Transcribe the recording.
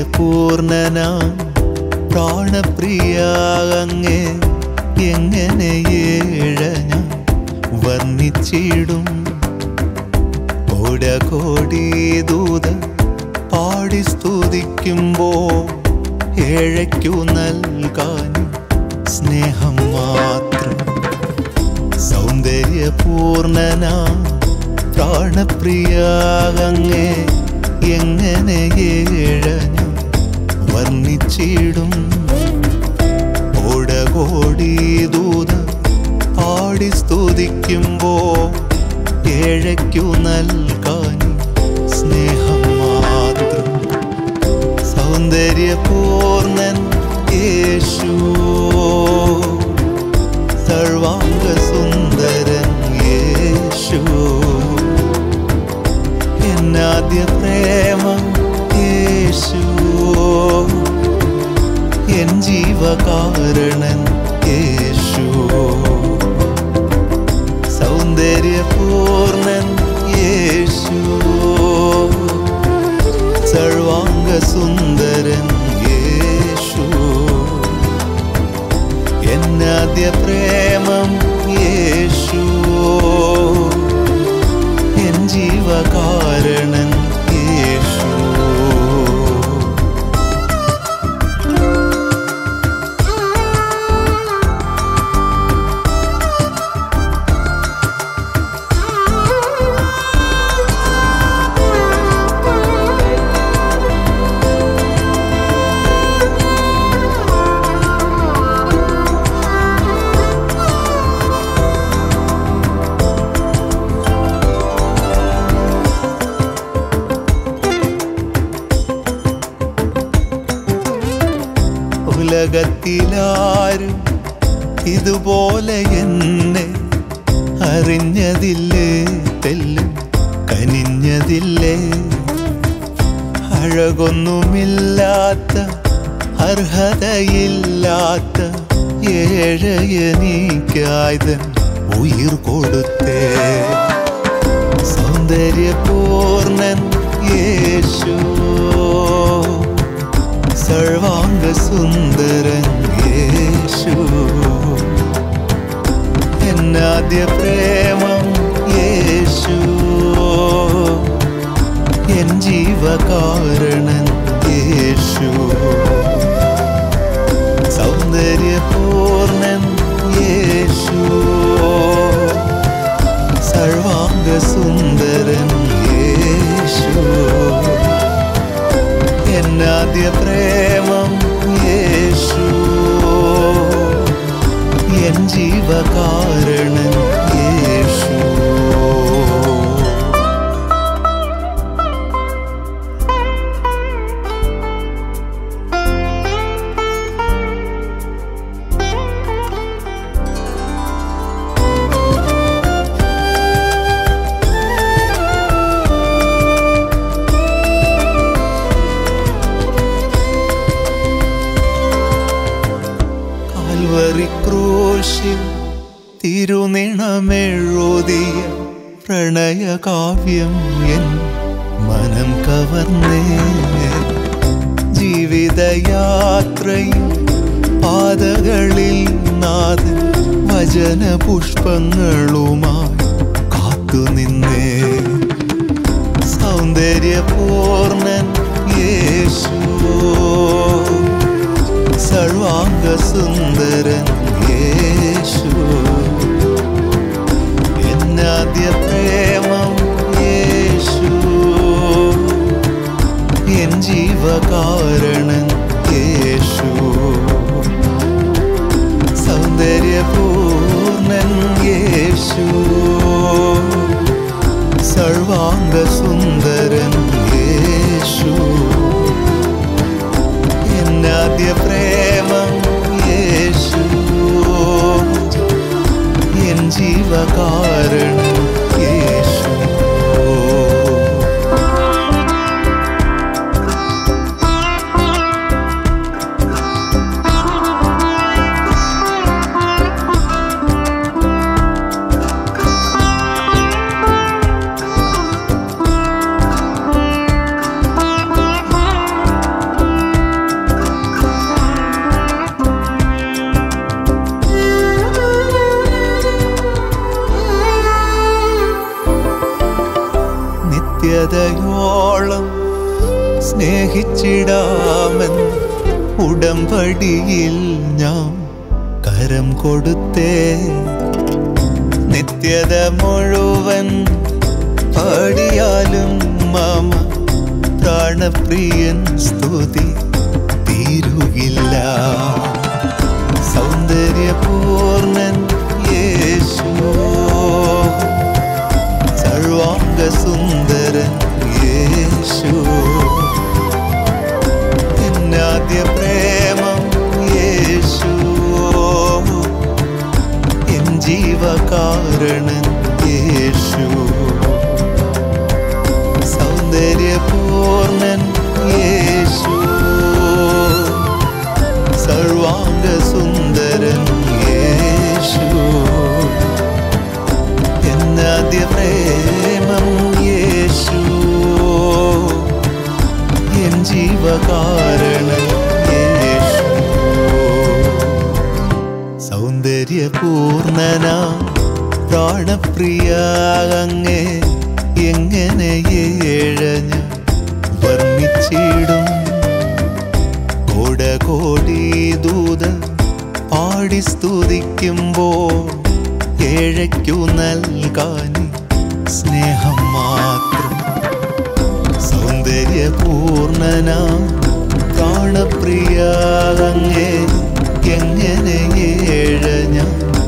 സൗന്ദര്യപൂർണനാ പ്രാണപ്രിയ അങ്ങേ എങ്ങനെ ഏഴ ഞാൻ വർണ്ണിച്ചിടും കോടി ദൂത പാടി സ്തുതിക്കുമ്പോ ഏഴയ്ക്കു നൽകാൻ സ്നേഹം മാത്രം സൗന്ദര്യപൂർണനാ പ്രാണപ്രിയ അങ്ങേ എങ്ങനെ ഏഴ ഞാൻ വർണ്ണിച്ചിടും ഓടകോടി ദൂത പാടി സ്തുതിക്കുമ്പോ ഏഴയ്ക്കു നൽകാൻ സ്നേഹം മാത്രം സൗന്ദര്യപൂർണൻ യേശു സർവാംഗ സുന്ദരൻ യേശു എന്നാദ്യ പ്രേമം യേശു എൻ ജീവകാരണൻ യേശു സൗന്ദര്യപൂർണൻ യേശു സർവാംഗ സുന്ദരൻ യേശു എന്നാദ്യ പ്രേമം യേശു എൻ ജീവകാരണൻ യേശു ഉലകത്തിലാരും ഇതുപോലെ എന്നെ അറിഞ്ഞതില്ലേ തെല്ലും കനിഞ്ഞതില്ലേ അഴകൊന്നുമില്ലാത്ത അർഹതയില്ലാത്ത ഏഴയനീക്കായതൻ ഉയിർ കൊടുത്തേ സൗന്ദര്യപൂർണൻ യേശു സർവാംഗ സുന്ദരൻ യേശു എന്നാദ്യ പ്രേമം യേശു എൻ ജീവകാരണൻ യേശു സൗന്ദര്യപൂർണൻ യേശു സർവാംഗ സുന്ദരൻ യേശു എന്നാദ്യ പ്രേമം യേശു എൻ ജീവകാരണൻ യേശു കാൽവറി ക്രൂശിൽ തിരുനിണമെഴുതിയ പ്രണയകാവ്യം എൻ മനം കവർന്നേ ജീവിതയാത്രയിൽ പാതകളിൽ നാഥൻ വചന പുഷ്പങ്ങളുമായി കാത്തുനിന്നേ സൗന്ദര്യപൂർണൻ യേശു സർവാംഗ സുന്ദരൻ യേശു എന്നാദ്യ പ്രേമം യേശു എൻ ജീവകാരണൻ യേശു സൗന്ദര്യപൂർണൻ യേശു സർവാംഗ സുന്ദരൻ യേശു എന്നാദ്യ പ്രേമം യേശു എൻ ജീവകാരണൻ യേശു Thank നിത്യതയോളം സ്നേഹിച്ചിടാമെന്ന് ഉടമ്പടിയിൽ ഞാൻ കരം കൊടുത്തേ നിത്യത മുഴുവൻ പാടിയാലും മാമ പ്രാണപ്രിയൻ സ്തുതി തീരുകില്ല സൗന്ദര്യപൂർണൻ യേശു സർവാംഗ സുന്ദരൻ യേശു എന്നാദ്യ പ്രേമം യേശു എൻ ജീവകാരണൻ യേശു സൗന്ദര്യപൂർണൻ യേശു സർവാംഗ സുന്ദരൻ യേശു എന്നാദ്യ പ്രേമം യേശു എൻ ജീവകാരണൻ യേശു സൗന്ദര്യപൂർണന പ്രാണപ്രിയ അങ്ങേ എങ്ങനെ ഏഴഞ്ഞ വർണ്ണിച്ചിടും കോടകോടി ദൂത പാടി സ്തുതിക്കുമ്പോൾ ഏഴയ്ക്കു നൽകാൻ സ്നേഹം മാത്രം സൗന്ദര്യപൂർണന പ്രാണപ്രിയ അങ്ങേ എങ്ങനെ ഏഴഞ്ഞ